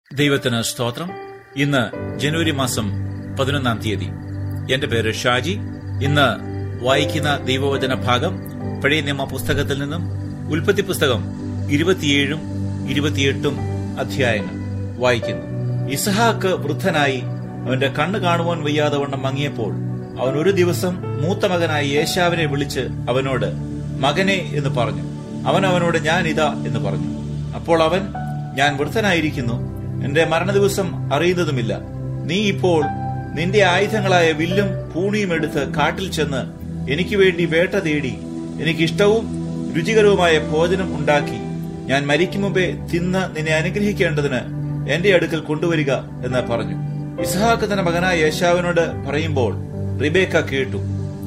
ദൈവത്തിന് സ്തോത്രം ഇന്ന് ജനുവരി മാസം പതിനൊന്നാം തീയതി എന്റെ പേര് ഷാജി ഇന്ന് വായിക്കുന്ന ദൈവവചന ഭാഗം പഴയ നിയമ പുസ്തകത്തിൽ നിന്നും ഉൽപ്പത്തി പുസ്തകം ഇരുപത്തിയേഴും ഇരുപത്തിയെട്ടും അധ്യായങ്ങൾ വായിക്കുന്നു ഇസഹാക്ക് വൃദ്ധനായി അവന്റെ കണ്ണ് കാണുവാൻ വയ്യാതെ വണ്ണം മങ്ങിയപ്പോൾ അവൻ ഒരു ദിവസം മൂത്ത മകനായ യേശാവിനെ വിളിച്ച് അവനോട് മകനെ എന്ന് പറഞ്ഞു അവൻ അവനോട് ഞാൻ ഇതാ എന്ന് പറഞ്ഞു അപ്പോൾ അവൻ ഞാൻ വൃദ്ധനായിരിക്കുന്നു എന്റെ മരണദിവസം അറിയുന്നതുമില്ല നീ ഇപ്പോൾ നിന്റെ ആയുധങ്ങളായ വില്ലും പൂണിയും എടുത്ത് കാട്ടിൽ ചെന്ന് എനിക്ക് വേണ്ടി വേട്ട തേടി എനിക്ക് ഇഷ്ടവും രുചികരവുമായ ഭോജനം ഉണ്ടാക്കി ഞാൻ മരിക്കും മുമ്പേ തിന്ന് നിന്നെ അനുഗ്രഹിക്കേണ്ടതിന് എന്റെ അടുക്കൽ കൊണ്ടുവരിക എന്ന് പറഞ്ഞു ഇസഹാക്ക് തന്റെ മകനായ യേശാവിനോട് പറയുമ്പോൾ റിബേക്ക കേട്ടു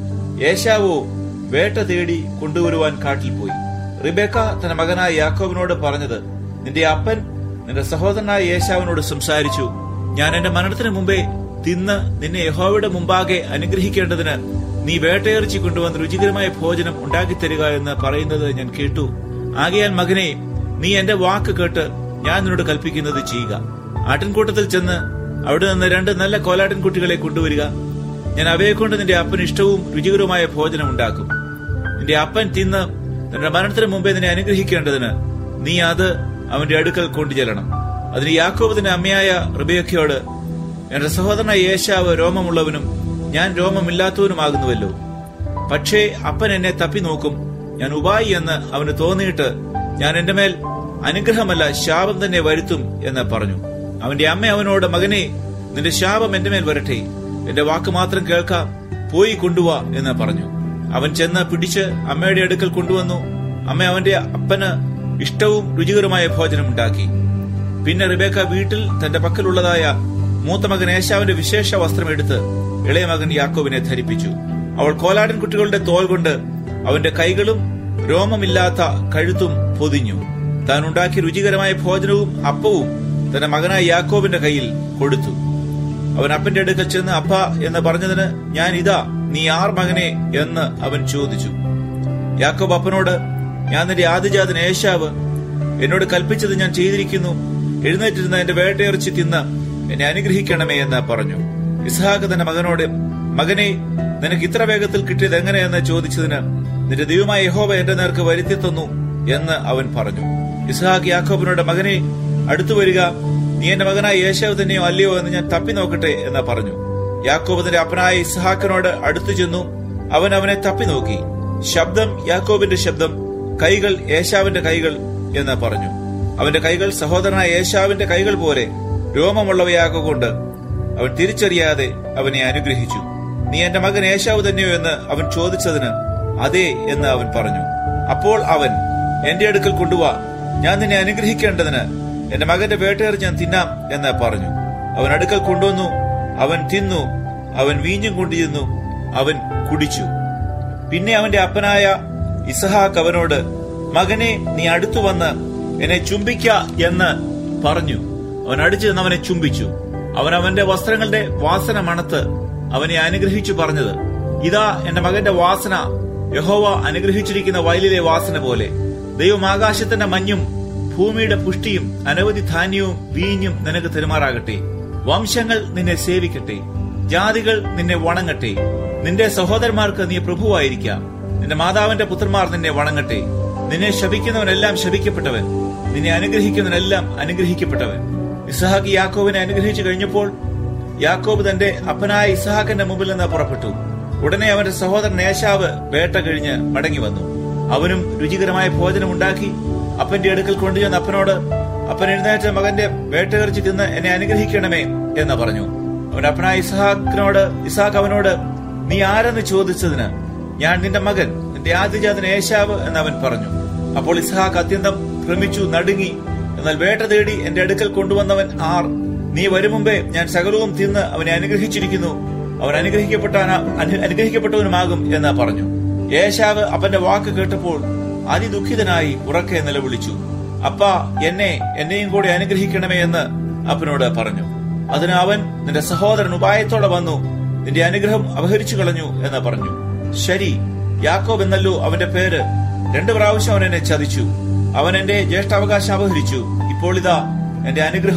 യേശാവോ വേട്ട തേടി കൊണ്ടുവരുവാൻ കാട്ടിൽ പോയി റിബേക്ക തന്റെ മകനായ യാക്കോബിനോട് പറഞ്ഞത് നിന്റെ അപ്പൻ നിന്റെ സഹോദരനായ യേശാവിനോട് സംസാരിച്ചു ഞാൻ എന്റെ മരണത്തിന് മുമ്പേ തിന്ന് നിന്നെ യഹോവയുടെ മുമ്പാകെ അനുഗ്രഹിക്കേണ്ടതിന് നീ വേട്ടയിറച്ചി കൊണ്ടുവന്ന് രുചികരമായ ഭോജനം ഉണ്ടാക്കി തരിക എന്ന് പറയുന്നത് ഞാൻ കേട്ടു ആകയാൽ മകനെ നീ എന്റെ വാക്ക് കേട്ട് ഞാൻ നിന്നോട് കൽപ്പിക്കുന്നത് ചെയ്യുക ആട്ടിൻകൂട്ടത്തിൽ ചെന്ന് അവിടെ നിന്ന് രണ്ട് നല്ല കോലാട്ടിൻകുട്ടികളെ കൊണ്ടുവരിക ഞാൻ അവയെ കൊണ്ട് നിന്റെ അപ്പന് ഇഷ്ടവും രുചികരവുമായ ഭോജനം ഉണ്ടാക്കും നിന്റെ അപ്പൻ തിന്ന് നിന്റെ മരണത്തിന് മുമ്പേ നിന്നെ അനുഗ്രഹിക്കേണ്ടതിന് നീ അത് അവന്റെ അടുക്കൽ കൊണ്ടുചെല്ലണം അതിന് യാക്കോബ് തന്റെ അമ്മയായ റിബേക്കയോട് എന്റെ സഹോദരനായ യേശാവ് രോമമുള്ളവനും ഞാൻ രോമമില്ലാത്തവനുമാകുന്നുവല്ലോ പക്ഷേ അപ്പൻ എന്നെ തപ്പി നോക്കും ഞാൻ ഉപായി എന്ന് അവന് തോന്നിയിട്ട് ഞാൻ എന്റെ മേൽ അനുഗ്രഹമല്ല ശാപം തന്നെ വരുത്തും എന്ന് പറഞ്ഞു അവന്റെ അമ്മ അവനോട് മകനെ നിന്റെ ശാപം എന്റെ മേൽ വരട്ടെ എന്റെ വാക്ക് മാത്രം കേൾക്കാം പോയി കൊണ്ടുവാ എന്ന് പറഞ്ഞു അവൻ ചെന്ന് പിടിച്ച് അമ്മയുടെ അടുക്കൽ കൊണ്ടുവന്നു അമ്മ അവന്റെ അപ്പന് ഇഷ്ടവും രുചികരമായ ഭോജനം ഉണ്ടാക്കി പിന്നെ റിബേക്ക വീട്ടിൽ തന്റെ പക്കലുള്ളതായ മൂത്ത മകൻ ഏശാവിന്റെ വിശേഷ വസ്ത്രം എടുത്ത് ഇളയ മകൻ യാക്കോബിനെ ധരിപ്പിച്ചു അവൾ കോലാടൻ കുട്ടികളുടെ തോൽ കൊണ്ട് അവന്റെ കൈകളും രോമമില്ലാത്ത കഴുത്തും പൊതിഞ്ഞു താൻ ഉണ്ടാക്കിയ രുചികരമായ ഭോജനവും അപ്പവും തന്റെ മകനായ യാക്കോബിന്റെ കയ്യിൽ കൊടുത്തു അവൻ അപ്പന്റെ അടുക്കൽ ചെന്ന് അപ്പ എന്ന് പറഞ്ഞതിന് ഞാൻ ഇതാ നീ ആർ മകനെ എന്ന് അവൻ ചോദിച്ചു യാക്കോബ് അപ്പനോട് ഞാൻ നിന്റെ ആദിജാതൻ ഏശാവ് എന്നോട് കൽപ്പിച്ചത് ഞാൻ ചെയ്തിരിക്കുന്നു എഴുന്നേറ്റിരുന്ന എന്റെ വേട്ടയിറച്ചി തിന്ന് എന്നെ അനുഗ്രഹിക്കണമേ എന്ന് പറഞ്ഞു ഇസ്ഹാഖ് തന്റെ മകനോട് മകനെ നിനക്ക് ഇത്ര വേഗത്തിൽ കിട്ടിയത് എങ്ങനെയെന്ന് ചോദിച്ചതിന് നിന്റെ ദൈവമായ യഹോവ എന്റെ നേർക്ക് വരുത്തി തന്നു എന്ന് അവൻ പറഞ്ഞു ഇസ്ഹാഖ് യാക്കോബിനോട് മകനെ അടുത്തു വരിക നീ എന്റെ മകനായ യേശാവ് തന്നെയോ അല്ലയോ എന്ന് ഞാൻ തപ്പി നോക്കട്ടെ എന്ന് പറഞ്ഞു യാക്കോബ് തന്റെ അപ്പനായ ഇസ്ഹാക്കിനോട് അടുത്തു ചെന്നു അവൻ അവനെ തപ്പി നോക്കി ശബ്ദം യാക്കോബിന്റെ ശബ്ദം കൈകൾ യേശാവിന്റെ കൈകൾ എന്ന് പറഞ്ഞു അവന്റെ കൈകൾ സഹോദരനായ യേശാവിന്റെ കൈകൾ പോലെ രോമമുള്ളവയാകൊണ്ട് അവൻ തിരിച്ചറിയാതെ അവനെ അനുഗ്രഹിച്ചു നീ എന്റെ മകൻ യേശാവ് തന്നെയോ എന്ന് അവൻ ചോദിച്ചതിന് അതെ എന്ന് അവൻ പറഞ്ഞു അപ്പോൾ അവൻ എന്റെ അടുക്കൽ കൊണ്ടുവാ ഞാൻ നിന്നെ അനുഗ്രഹിക്കേണ്ടതിന് എന്റെ മകന്റെ വേട്ടയർ ഞാൻ തിന്നാം എന്ന് പറഞ്ഞു അവൻ അടുക്കൽ കൊണ്ടുവന്നു അവൻ തിന്നു അവൻ വീഞ്ഞും കൊണ്ടുചെന്നു അവൻ കുടിച്ചു പിന്നെ അവന്റെ അപ്പനായ ഇസഹാക്ക് അവനോട് മകനെ നീ അടുത്തു വന്ന് എന്നെ ചുംബിക്ക എന്ന് പറഞ്ഞു അവൻ അടിച്ചു നിന്ന് അവനെ ചുംബിച്ചു അവൻ അവന്റെ വസ്ത്രങ്ങളുടെ വാസന മണത്ത് അവനെ അനുഗ്രഹിച്ചു പറഞ്ഞത് ഇതാ എന്റെ മകന്റെ വാസന യഹോവ അനുഗ്രഹിച്ചിരിക്കുന്ന വയലിലെ വാസന പോലെ ദൈവം ആകാശത്തിന്റെ മഞ്ഞും ഭൂമിയുടെ പുഷ്ടിയും അനവധി ധാന്യവും വീഞ്ഞും നിനക്ക് തെരുമാറാകട്ടെ വംശങ്ങൾ നിന്നെ സേവിക്കട്ടെ ജാതികൾ നിന്നെ വണങ്ങട്ടെ നിന്റെ സഹോദരന്മാർക്ക് നീ പ്രഭുവായിരിക്കാം നിന്റെ മാതാവിന്റെ പുത്രന്മാർ നിന്നെ വണങ്ങട്ടെ നിന്നെ ശപിക്കുന്നവനെല്ലാം ശപിക്കപ്പെട്ടവൻ നിന്നെ അനുഗ്രഹിക്കുന്നവനെല്ലാം അനുഗ്രഹിക്കപ്പെട്ടവൻ ഇസഹാക്ക് യാക്കോബിനെ അനുഗ്രഹിച്ചു കഴിഞ്ഞപ്പോൾ യാക്കോബ് തന്റെ അപ്പനായ ഇസഹാക്കിന്റെ മുമ്പിൽ നിന്ന് പുറപ്പെട്ടു ഉടനെ അവന്റെ സഹോദരൻ നേശാവ് വേട്ട കഴിഞ്ഞ് മടങ്ങി വന്നു അവനും രുചികരമായ ഭോജനം ഉണ്ടാക്കി അപ്പന്റെ അടുക്കൽ കൊണ്ടുചെന്ന് അപ്പനോട് അപ്പൻ എഴുന്നേറ്റ മകന്റെ വേട്ടയിറച്ചി തിന്ന് എന്നെ അനുഗ്രഹിക്കണമേ എന്ന് പറഞ്ഞു അവൻ അപ്പനായ ഇസഹാക്കിനോട് ഇസഹാക്ക് അവനോട് നീ ആരെന്ന് ചോദിച്ചതിന് ഞാൻ നിന്റെ മകൻ നിന്റെ ആദ്യജാതൻ ഏശാവ് എന്ന് അവൻ പറഞ്ഞു അപ്പോൾ ഇസഹാക്ക് അത്യന്തം ഭ്രമിച്ചു നടുങ്ങി എന്നാൽ വേട്ട തേടി എന്റെ അടുക്കൽ കൊണ്ടുവന്നവൻ ആർ നീ വരും മുമ്പേ ഞാൻ സകലവും തിന്ന് അവനെ അനുഗ്രഹിച്ചിരിക്കുന്നു അവൻ അനുഗ്രഹിക്കപ്പെട്ടാന അനുഗ്രഹിക്കപ്പെട്ടവനുമാകും എന്ന് പറഞ്ഞു യേശാവ് അവന്റെ വാക്ക് കേട്ടപ്പോൾ അതിദുഃഖിതനായി ഉറക്കെ നിലവിളിച്ചു അപ്പ എന്നെ എന്നെയും കൂടെ അനുഗ്രഹിക്കണമേ എന്ന് അപ്പനോട് പറഞ്ഞു അതിന് അവൻ നിന്റെ സഹോദരൻ ഉപായത്തോടെ വന്നു നിന്റെ അനുഗ്രഹം അപഹരിച്ചു കളഞ്ഞു എന്ന് പറഞ്ഞു ശരി യാക്കോബ് എന്നല്ലോ അവന്റെ പേര് രണ്ടു പ്രാവശ്യം അവൻ എന്നെ ചതിച്ചു അവൻ എന്റെ ജ്യേഷ്ഠാവകാശം അപഹരിച്ചു ഇപ്പോൾ ഇതാ എന്റെ അനുഗ്രഹവും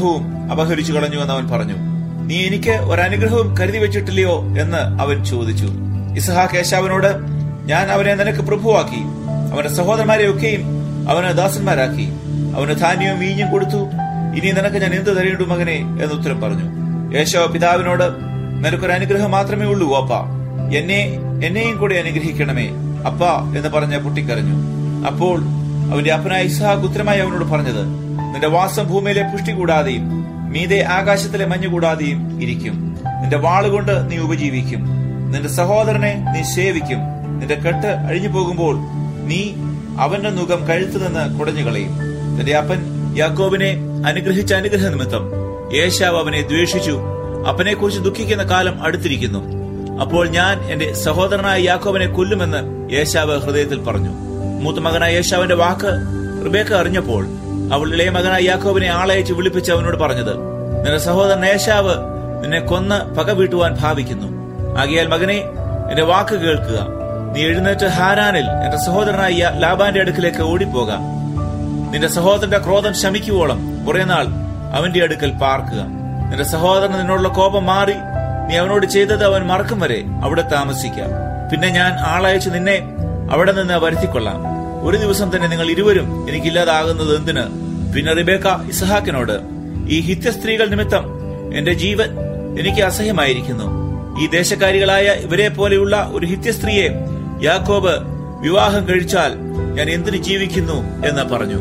അപഹരിച്ചു കളഞ്ഞു എന്ന് അവൻ പറഞ്ഞു നീ എനിക്ക് ഒരനുഗ്രഹവും കരുതി വെച്ചിട്ടില്ലയോ എന്ന് അവൻ ചോദിച്ചു ഇസഹാക്ക് ഏശാവിനോട് ഞാൻ അവനെ നിനക്ക് പ്രഭുവാക്കി അവന്റെ സഹോദരന്മാരെ ഒക്കെയും അവന് ദാസന്മാരാക്കി അവന് ധാന്യവും വീഞ്ഞും കൊടുത്തു ഇനി നിനക്ക് ഞാൻ എന്ത് തരേണ്ടു മകനെ എന്ന് ഉത്തരം പറഞ്ഞു യേശാവ് പിതാവിനോട് നിനക്കൊരു അനുഗ്രഹം മാത്രമേ ഉള്ളൂ അപ്പ എന്നെ എന്നെയും കൂടെ അനുഗ്രഹിക്കണമേ അപ്പ എന്ന് പറഞ്ഞ പൊട്ടിക്കരഞ്ഞു അപ്പോൾ അവന്റെ അപ്പനായ ഇസ്ഹാഖ് ഉത്തരമായി അവനോട് പറഞ്ഞത് നിന്റെ വാസം ഭൂമിയിലെ പുഷ്ടി കൂടാതെയും മീതെ ആകാശത്തിലെ മഞ്ഞു കൂടാതെയും ഇരിക്കും നിന്റെ വാളുകൊണ്ട് നീ ഉപജീവിക്കും നിന്റെ സഹോദരനെ നീ സേവിക്കും നിന്റെ കെട്ട് അഴിഞ്ഞു പോകുമ്പോൾ നീ അവന്റെ മുഖം കഴുത്തു നിന്ന് കുടഞ്ഞു കളയും നിന്റെ അപ്പൻ യാക്കോബിനെ അനുഗ്രഹിച്ച അനുഗ്രഹ നിമിത്തം യേശാവ് അവനെ ദ്വേഷിച്ചു അപ്പനെ കുറിച്ച് ദുഃഖിക്കുന്ന കാലം അടുത്തിരിക്കുന്നു അപ്പോൾ ഞാൻ എന്റെ സഹോദരനായ യാക്കോബിനെ കൊല്ലുമെന്ന് യേശാവ് ഹൃദയത്തിൽ പറഞ്ഞു മൂത്ത മകനായ യേശാവിന്റെ വാക്ക് റിബേക്ക അറിഞ്ഞപ്പോൾ അവൾ ഇളയ മകനായ യാക്കോബിനെ ആളയച്ച് വിളിപ്പിച്ച് അവനോട് പറഞ്ഞത് നിന്റെ സഹോദരൻ യേശാവ് നിന്നെ കൊന്ന് പക വീട്ടുവാൻ ഭാവിക്കുന്നു ആകിയാൽ മകനെ എന്റെ വാക്ക് കേൾക്കുക നീ എഴുന്നേറ്റ് ഹാരാനിൽ എന്റെ സഹോദരനായ ലാബാന്റെ അടുക്കിലേക്ക് ഓടിപ്പോകാം നിന്റെ സഹോദരന്റെ ക്രോധം ശമിക്കുവോളം കുറെ നാൾ അവന്റെ അടുക്കൽ പാർക്കുക നിന്റെ സഹോദരൻ നിന്നോടുള്ള കോപം മാറി നീ അവനോട് ചെയ്തത് അവൻ മറക്കും വരെ അവിടെ താമസിക്കാം പിന്നെ ഞാൻ ആളയച്ച് നിന്നെ അവിടെ നിന്ന് വരുത്തിക്കൊള്ളാം ഒരു ദിവസം തന്നെ നിങ്ങൾ ഇരുവരും എനിക്കില്ലാതാകുന്നത് എന്തിന് പിന്നെ റിബേക്ക ഇസഹാക്കിനോട് ഈ ഹിത്യ സ്ത്രീകൾ നിമിത്തം എന്റെ ജീവൻ എനിക്ക് അസഹ്യമായിരിക്കുന്നു ഈ ദേശക്കാരികളായ ഇവരെ പോലെയുള്ള ഒരു ഹിത്യ സ്ത്രീയെ യാക്കോബ് വിവാഹം കഴിച്ചാൽ ഞാൻ എന്തിനു ജീവിക്കുന്നു എന്ന് പറഞ്ഞു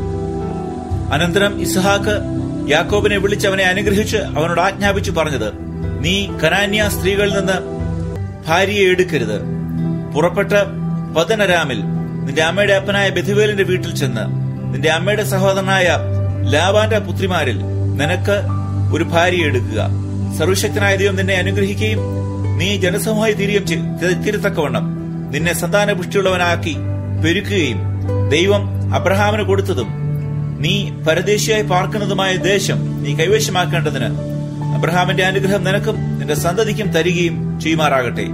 അനന്തരം ഇസഹാക്ക് യാക്കോബിനെ വിളിച്ച് അവനെ അനുഗ്രഹിച്ച് അവനോട് ആജ്ഞാപിച്ചു പറഞ്ഞത് നീ കനാന്യ സ്ത്രീകളിൽ നിന്ന് ഭാര്യയെ എടുക്കരുത് പുറപ്പെട്ട് പതനരാമിൽ നിന്റെ അമ്മയുടെ അപ്പനായ ബെഥുവേലിന്റെ വീട്ടിൽ ചെന്ന് നിന്റെ അമ്മയുടെ സഹോദരനായ ലാബാന്റെ പുത്രിമാരിൽ നിനക്ക് ഒരു ഭാര്യയെ എടുക്കുക സർവശക്തനായ ദൈവം നിന്നെ അനുഗ്രഹിക്കുകയും നീ ജനസമൂഹമായി തീരുകയും ചെയ്- തീരത്തക്കവണ്ണം നിന്നെ സന്താന പുഷ്ടിയുള്ളവനാക്കി പെരുക്കുകയും ദൈവം അബ്രഹാമിന് കൊടുത്തതും നീ പരദേശിയായി പാർക്കുന്നതുമായ ദേശം നീ കൈവശമാക്കേണ്ടതിന് അബ്രഹാമിന്റെ അനുഗ്രഹം നിനക്കും നിന്റെ സന്തതിക്കും തരികയും ചെയ്യുമാറാകട്ടെ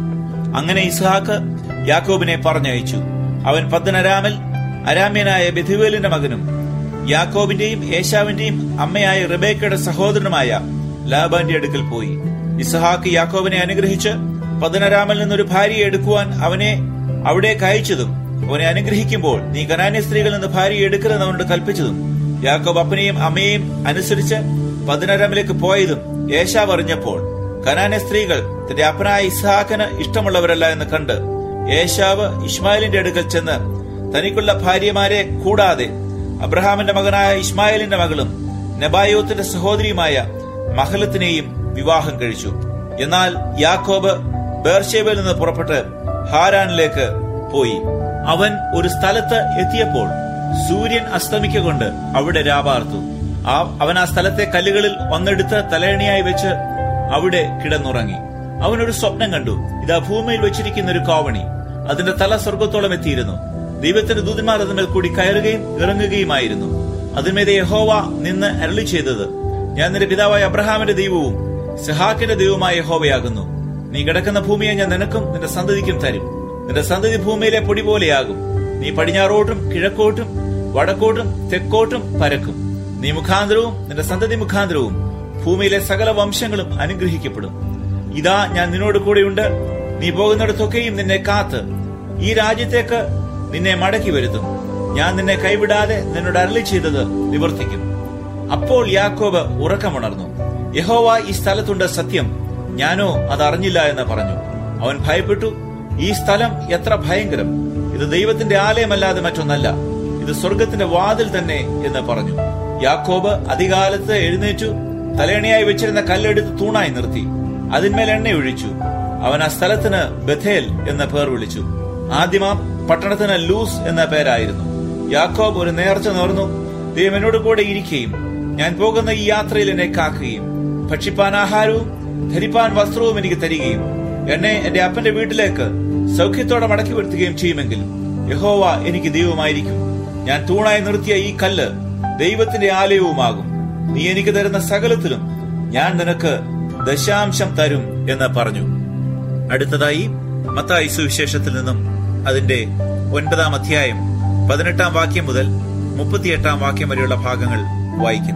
അങ്ങനെ ഇസ്ഹാക്ക് യാക്കോബിനെ പറഞ്ഞയച്ചു അവൻ പദ്ദനരാമിൽ അരാമ്യനായ ബെഥുവേലിന്റെ മകനും യാക്കോബിന്റെയും ഏശാവിന്റെയും അമ്മയായ റിബേക്കയുടെ സഹോദരനുമായ ലാബാന്റെ അടുക്കൽ പോയി ഇസഹാക്ക് യാക്കോബിനെ അനുഗ്രഹിച്ച് പതിനരാമിൽ നിന്നൊരു ഭാര്യയെ എടുക്കുവാൻ അവനെ അവിടേക്ക് അയച്ചതും അവനെ അനുഗ്രഹിക്കുമ്പോൾ നീ കനാന്യ സ്ത്രീകളിൽ നിന്ന് ഭാര്യയെ എടുക്കരുതെന്ന് അവനോട് കൽപ്പിച്ചതും യാക്കോബ് അപ്പനെയും അമ്മയെയും അനുസരിച്ച് പതിനരാമിലേക്ക് പോയതും ഏശാവ് അറിഞ്ഞപ്പോൾ കനാന്യ സ്ത്രീകൾ തന്റെ അപ്പനായ ഇസ്ഹാക്കിന് ഇഷ്ടമുള്ളവരല്ല എന്ന് കണ്ട് ഏശാവ് ഇസ്മായിലിന്റെ അടുക്കൽ ചെന്ന് തനിക്കുള്ള ഭാര്യമാരെ കൂടാതെ അബ്രഹാമിന്റെ മകനായ ഇസ്മായിലിന്റെ മകളും നെബായോത്തിന്റെ സഹോദരിയുമായ മഹലത്തിനെയും വിവാഹം കഴിച്ചു എന്നാൽ യാക്കോബ് ബേർഷേബയിൽ നിന്ന് പുറപ്പെട്ട് ഹാരാനിലേക്ക് പോയി അവൻ ഒരു സ്ഥലത്ത് എത്തിയപ്പോൾ സൂര്യൻ അസ്തമിക്കൊണ്ട് അവിടെ രാപാർത്തു ആ അവൻ ആ സ്ഥലത്തെ കല്ലുകളിൽ ഒന്നെടുത്ത് തലയണിയായി വെച്ച് അവിടെ കിടന്നുറങ്ങി അവനൊരു സ്വപ്നം കണ്ടു ഇതാ ഭൂമിയിൽ വെച്ചിരിക്കുന്ന ഒരു കോവണി അതിന്റെ തല സ്വർഗത്തോളം എത്തിയിരുന്നു ദൈവത്തിന്റെ ദൂതന്മാർ അതിന്മേൽ കൂടി കയറുകയും ഇറങ്ങുകയുമായിരുന്നു അതിന്മേലെ യഹോവ നിന്ന് അരളി ചെയ്തത് ഞാൻ നിന്റെ പിതാവായ അബ്രഹാമിന്റെ ദൈവവും സഹാക്കിന്റെ ദൈവമായ യഹോവയാകുന്നു നീ കിടക്കുന്ന ഭൂമിയെ ഞാൻ നിനക്കും നിന്റെ സന്തതിക്കും തരും നിന്റെ സന്തതി ഭൂമിയിലെ പൊടി പോലെയാകും നീ പടിഞ്ഞാറോട്ടും കിഴക്കോട്ടും വടക്കോട്ടും തെക്കോട്ടും പരക്കും നീ മുഖാന്തരവും നിന്റെ സന്തതി മുഖാന്തരവും ഭൂമിയിലെ സകല വംശങ്ങളും അനുഗ്രഹിക്കപ്പെടും ഇതാ ഞാൻ നിന്നോട് കൂടെയുണ്ട് നീ പോകുന്നിടത്തൊക്കെയും നിന്നെ കാത്ത് ഈ രാജ്യത്തേക്ക് നിന്നെ മടക്കി വരുത്തും ഞാൻ നിന്നെ കൈവിടാതെ നിന്നോട് അരളി ചെയ്തത് നിവർത്തിക്കും അപ്പോൾ യാക്കോബ് ഉറക്കമുണർന്നു യഹോവ ഈ സ്ഥലത്തുണ്ട് സത്യം ഞാനോ അത് അറിഞ്ഞില്ല എന്ന് പറഞ്ഞു അവൻ ഭയപ്പെട്ടു ഈ സ്ഥലം എത്ര ഭയങ്കരം ഇത് ദൈവത്തിന്റെ ആലയമല്ലാതെ മറ്റൊന്നല്ല ഇത് സ്വർഗത്തിന്റെ വാതിൽ തന്നെ എന്ന് പറഞ്ഞു യാക്കോബ് അധികാലത്ത് എഴുന്നേറ്റു തലേണയായി വെച്ചിരുന്ന കല്ലെടുത്ത് തൂണായി നിർത്തി അതിന്മേൽ എണ്ണ ഒഴിച്ചു അവൻ ആ സ്ഥലത്തിന് ബഥേൽ എന്ന പേർ വിളിച്ചു ആദ്യമാം പട്ടണത്തിന് ലൂസ് എന്ന പേരായിരുന്നു യാക്കോബ് ഒരു നേർച്ച നേർന്നു ദൈവം എന്നോട് കൂടെ ഇരിക്കുകയും ഞാൻ പോകുന്ന ഈ യാത്രയിൽ എന്നെ കാക്കുകയും ഭക്ഷിപ്പാൻ ആഹാരവും ധരിപ്പാൻ വസ്ത്രവും എനിക്ക് തരികയും എന്നെ എന്റെ അപ്പന്റെ വീട്ടിലേക്ക് സൗഖ്യത്തോടെ മടക്കി വരുത്തുകയും ചെയ്യുമെങ്കിൽ യഹോവ എനിക്ക് ദൈവമായിരിക്കും ഞാൻ തൂണായി നിർത്തിയ ഈ കല്ല് ദൈവത്തിന്റെ ആലയവുമാകും നീ എനിക്ക് തരുന്ന സകലത്തിലും ഞാൻ നിനക്ക് ദശാംശം തരും എന്ന് പറഞ്ഞു അടുത്തതായി മത്തായി സുവിശേഷത്തിൽ നിന്നും അതിന്റെ ഒൻപതാം അധ്യായം പതിനെട്ടാം വാക്യം മുതൽ മുപ്പത്തിയെട്ടാം വാക്യം വരെയുള്ള ഭാഗങ്ങൾ വായിക്കുന്നു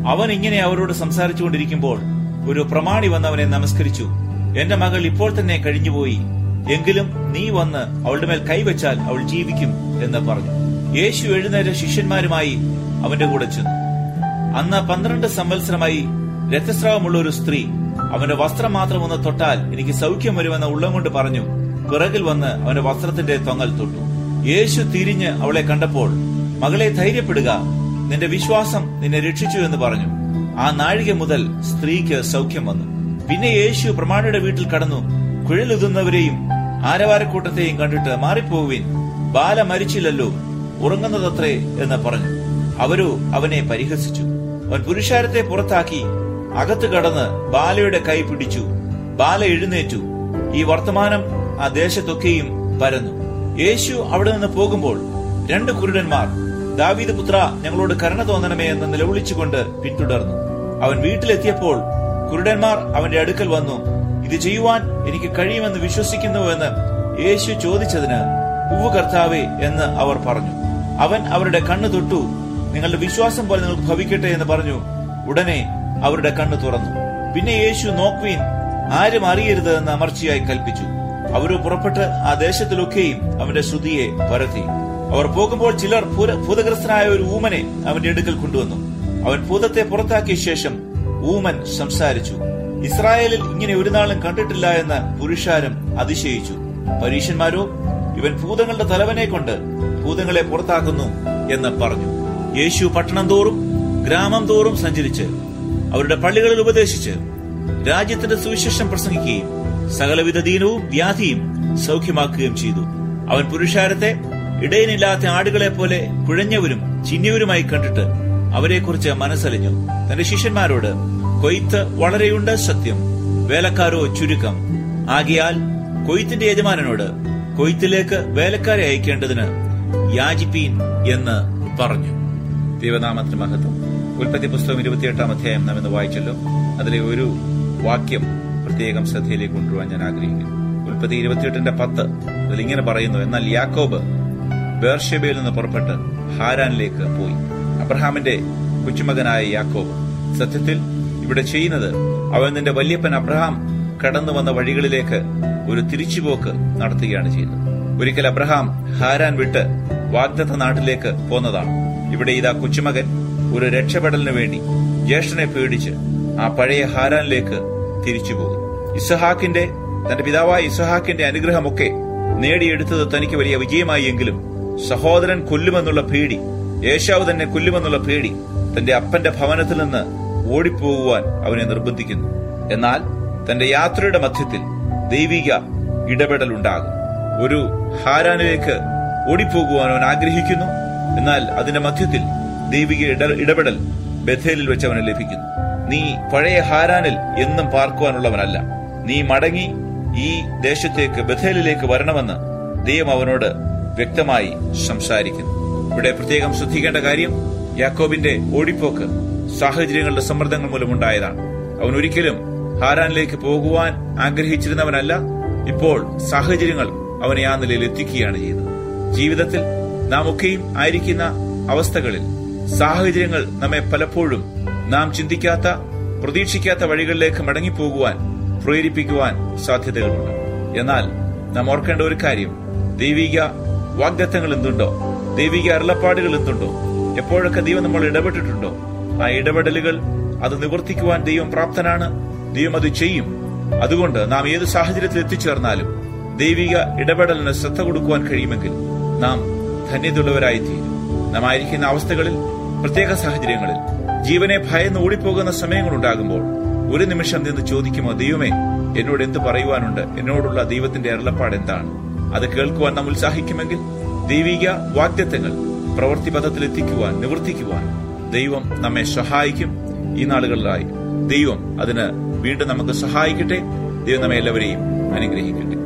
അവൻ ഇങ്ങനെ അവരോട് സംസാരിച്ചുകൊണ്ടിരിക്കുമ്പോൾ ഒരു പ്രമാണി വന്ന് അവനെ നമസ്കരിച്ചു എന്റെ മകൾ ഇപ്പോൾ തന്നെ കഴിഞ്ഞുപോയി എങ്കിലും നീ വന്ന് അവളുടെ മേൽ കൈവച്ചാൽ അവൾ ജീവിക്കും എന്ന് പറഞ്ഞു യേശു എഴുന്നേറ്റ ശിഷ്യന്മാരുമായി അവന്റെ കൂടെ ചെന്നു അന്ന് പന്ത്രണ്ട് സംവത്സരമായി രക്തസ്രാവമുള്ള ഒരു സ്ത്രീ അവന്റെ വസ്ത്രം മാത്രം ഒന്ന് തൊട്ടാൽ എനിക്ക് സൗഖ്യം വരുമെന്ന ഉള്ളം കൊണ്ട് പറഞ്ഞു പിറകിൽ വന്ന് അവന്റെ വസ്ത്രത്തിന്റെ തൊങ്ങൽ തൊട്ടു യേശു തിരിഞ്ഞ് അവളെ കണ്ടപ്പോൾ മകളെ ധൈര്യപ്പെടുക നിന്റെ വിശ്വാസം നിന്നെ രക്ഷിച്ചു എന്ന് പറഞ്ഞു ആ നാഴിക മുതൽ സ്ത്രീക്ക് സൗഖ്യം വന്നു പിന്നെ യേശു പ്രമാണിയുടെ വീട്ടിൽ കടന്നു കുഴലുതുന്നവരെയും ആരവാരക്കൂട്ടത്തെയും കണ്ടിട്ട് മാറിപ്പോവുവിൻ ബാല മരിച്ചില്ലല്ലോ ഉറങ്ങുന്നതത്രേ എന്ന് പറഞ്ഞു അവരോ അവനെ പരിഹസിച്ചു അവൻ പുരുഷാരത്തെ പുറത്താക്കി അകത്ത് കടന്ന് ബാലയുടെ കൈ പിടിച്ചു ബാല എഴുന്നേറ്റു ഈ വർത്തമാനം ആ ദേശത്തൊക്കെയും പരന്നു യേശു അവിടെ നിന്ന് പോകുമ്പോൾ രണ്ട് കുരുടന്മാർ ദാവീദ് പുത്ര ഞങ്ങളോട് കരുണ തോന്നണമേ എന്ന് നിലവിളിച്ചുകൊണ്ട് പിന്തുടർന്നു അവൻ വീട്ടിലെത്തിയപ്പോൾ കുരുടന്മാർ അവന്റെ അടുക്കൽ വന്നു ഇത് ചെയ്യുവാൻ എനിക്ക് കഴിയുമെന്ന് വിശ്വസിക്കുന്നുവെന്ന് യേശു ചോദിച്ചതിന് ഉവ്വ് കർത്താവേ എന്ന് അവർ പറഞ്ഞു അവൻ അവരുടെ കണ്ണു തൊട്ടു നിങ്ങളുടെ വിശ്വാസം പോലെ നിങ്ങൾക്ക് ഭവിക്കട്ടെ എന്ന് പറഞ്ഞു ഉടനെ അവരുടെ കണ്ണു തുറന്നു പിന്നെ യേശു നോക്കുവീൻ ആരും അറിയരുത് എന്ന് അമർച്ചയായി കൽപ്പിച്ചു അവര് പുറപ്പെട്ട് ആ ദേശത്തിലൊക്കെയും അവന്റെ ശ്രുതിയെ പരത്തി അവർ പോകുമ്പോൾ ചിലർ ഭൂത- ഭൂതഗ്രസ്തനായ ഒരു ഊമനെ അവന്റെ അടുക്കൽ കൊണ്ടുവന്നു അവൻ ഭൂതത്തെ പുറത്താക്കിയ ശേഷം ഊമൻ സംസാരിച്ചു ഇസ്രായേലിൽ ഇങ്ങനെ ഒരു നാളും കണ്ടിട്ടില്ല എന്ന് പുരുഷാരം അതിശയിച്ചു പരീശന്മാരോ ഇവൻ ഭൂതങ്ങളുടെ തലവനെ കൊണ്ട് ഭൂതങ്ങളെ പുറത്താക്കുന്നു എന്ന് പറഞ്ഞു യേശു പട്ടണം തോറും ഗ്രാമം തോറും സഞ്ചരിച്ച് അവരുടെ പള്ളികളിൽ ഉപദേശിച്ച് രാജ്യത്തിന്റെ സുവിശേഷം പ്രസംഗിക്കുകയും സകലവിധ ദീനവും വ്യാധിയും സൗഖ്യമാക്കുകയും ചെയ്തു അവൻ പുരുഷാരത്തെ ഇടയനില്ലാത്ത ആടുകളെ പോലെ കുഴഞ്ഞവരും ചിന്നിയവരുമായി കണ്ടിട്ട് അവരെക്കുറിച്ച് മനസ്സലിഞ്ഞു തന്റെ ശിഷ്യന്മാരോട് കൊയ്ത്ത് വളരെയുണ്ട് സത്യം വേലക്കാരോ ചുരുക്കം ആകിയാൽ കൊയ്ത്തിന്റെ യജമാനനോട് കൊയ്ത്തിലേക്ക് വേലക്കാരെ അയക്കേണ്ടതിന് യാചിപ്പീൻ എന്ന് പറഞ്ഞു ദൈവനാമത്തിന് മഹത്വം ഉൽപ്പത്തി പുസ്തകം ഇരുപത്തിയെട്ടാം അധ്യായം നാം ഇന്ന് വായിച്ചല്ലോ അതിലെ ഒരു വാക്യം പ്രത്യേകം ശ്രദ്ധയിലേക്ക് കൊണ്ടുവരാൻ ഞാൻ ആഗ്രഹിക്കുന്നു ഉൽപ്പത്തി ഇരുപത്തിയെട്ടിന്റെ പത്ത് അതിൽ ഇങ്ങനെ പറയുന്നു എന്നാൽ യാക്കോബ് ബേർഷെബയിൽ നിന്ന് പുറപ്പെട്ട് ഹാരാനിലേക്ക് പോയി അബ്രഹാമിന്റെ കൊച്ചുമകനായ യാക്കോബ് സത്യത്തിൽ ഇവിടെ ചെയ്യുന്നത് അവൻ നിന്റെ വല്യപ്പൻ അബ്രഹാം കടന്നു വന്ന വഴികളിലേക്ക് ഒരു തിരിച്ചുപോക്ക് നടത്തുകയാണ് ചെയ്യുന്നത് ഒരിക്കൽ അബ്രഹാം ഹാരാൻ വിട്ട് വാഗ്ദത്ത നാട്ടിലേക്ക് പോന്നതാണ് ഇവിടെ ഇതാ കൊച്ചുമകൻ ഒരു രക്ഷപ്പെടലിന് വേണ്ടി ജ്യേഷ്ഠനെ പേടിച്ച് ആ പഴയ ഹാരാനിലേക്ക് തിരിച്ചു പോകുന്നു ഇസഹാക്കിന്റെ തന്റെ പിതാവായ ഇസഹാക്കിന്റെ അനുഗ്രഹമൊക്കെ നേടിയെടുത്തത് തനിക്ക് വലിയ വിജയമായി എങ്കിലും സഹോദരൻ കൊല്ലുമെന്നുള്ള പേടി യേശാവ് തന്നെ കൊല്ലുമെന്നുള്ള പേടി തന്റെ അപ്പന്റെ ഭവനത്തിൽ നിന്ന് ഓടിപ്പോകുവാൻ അവനെ നിർബന്ധിക്കുന്നു എന്നാൽ തന്റെ യാത്രയുടെ മധ്യത്തിൽ ദൈവിക ഇടപെടൽ ഉണ്ടാകും ഒരു ഹാരാനിലേക്ക് ഓടിപ്പോകുവാൻ അവൻ ആഗ്രഹിക്കുന്നു എന്നാൽ അതിന്റെ മധ്യത്തിൽ ദൈവിക ഇട- ഇടപെടൽ ബഥേലിൽ വെച്ച് അവന് ലഭിക്കുന്നു നീ പഴയ ഹാരാനിൽ എന്നും പാർക്കുവാനുള്ളവനല്ല നീ മടങ്ങി ഈ ദേശത്തേക്ക് ബഥേലിലേക്ക് വരണമെന്ന് ദൈവം അവനോട് വ്യക്തമായി സംസാരിക്കുന്നു ഇവിടെ പ്രത്യേകം ശ്രദ്ധിക്കേണ്ട കാര്യം യാക്കോബിന്റെ ഓടിപ്പോക്ക് സാഹചര്യങ്ങളുടെ സമ്മർദ്ദങ്ങൾ മൂലമുണ്ടായതാണ് അവൻ ഒരിക്കലും ഹാരാനിലേക്ക് പോകുവാൻ ആഗ്രഹിച്ചിരുന്നവനല്ല ഇപ്പോൾ സാഹചര്യങ്ങൾ അവനെ ആ നിലയിൽ എത്തിക്കുകയാണ് ചെയ്തത് ജീവിതത്തിൽ നാം ഒക്കെയും ആയിരിക്കുന്ന അവസ്ഥകളിൽ സാഹചര്യങ്ങൾ നമ്മെ പലപ്പോഴും നാം ചിന്തിക്കാത്ത പ്രതീക്ഷിക്കാത്ത വഴികളിലേക്ക് മടങ്ങിപ്പോകുവാൻ പ്രേരിപ്പിക്കുവാൻ സാധ്യതകളുണ്ട് എന്നാൽ നാം ഓർക്കേണ്ട ഒരു കാര്യം ദൈവിക വാഗ്ദത്തങ്ങൾ എന്തുണ്ടോ ദൈവിക അരുളപ്പാടുകൾ എന്തുണ്ടോ എപ്പോഴൊക്കെ ദൈവം നമ്മൾ ഇടപെട്ടിട്ടുണ്ടോ ആ ഇടപെടലുകൾ അത് നിവർത്തിക്കുവാൻ ദൈവം പ്രാപ്തനാണ് ദൈവം അത് ചെയ്യും അതുകൊണ്ട് നാം ഏത് സാഹചര്യത്തിൽ എത്തിച്ചേർന്നാലും ദൈവിക ഇടപെടലിന് ശ്രദ്ധ കൊടുക്കുവാൻ കഴിയുമെങ്കിൽ നാം ധന്യതയുള്ളവരായി തീരും നാം ആയിരിക്കുന്ന അവസ്ഥകളിൽ പ്രത്യേക സാഹചര്യങ്ങളിൽ ജീവനെ ഭയന്ന് ഓടിപ്പോകുന്ന സമയങ്ങൾ ഉണ്ടാകുമ്പോൾ ഒരു നിമിഷം നിന്ന് ചോദിക്കുമോ ദൈവമേ എന്നോട് എന്ത് പറയുവാനുണ്ട് എന്നോടുള്ള ദൈവത്തിന്റെ അരുളപ്പാട് എന്താണ് അത് കേൾക്കുവാൻ നാം ഉത്സാഹിക്കുമെങ്കിൽ ദൈവിക വാഗ്ദത്തങ്ങൾ പ്രവൃത്തിപഥത്തിൽ എത്തിക്കുവാൻ നിവർത്തിക്കുവാൻ ദൈവം നമ്മെ സഹായിക്കും ഈ നാളുകളിലായി ദൈവം അതിന് വീണ്ടും നമുക്ക് സഹായിക്കട്ടെ ദൈവം നമ്മെ എല്ലാവരെയും അനുഗ്രഹിക്കട്ടെ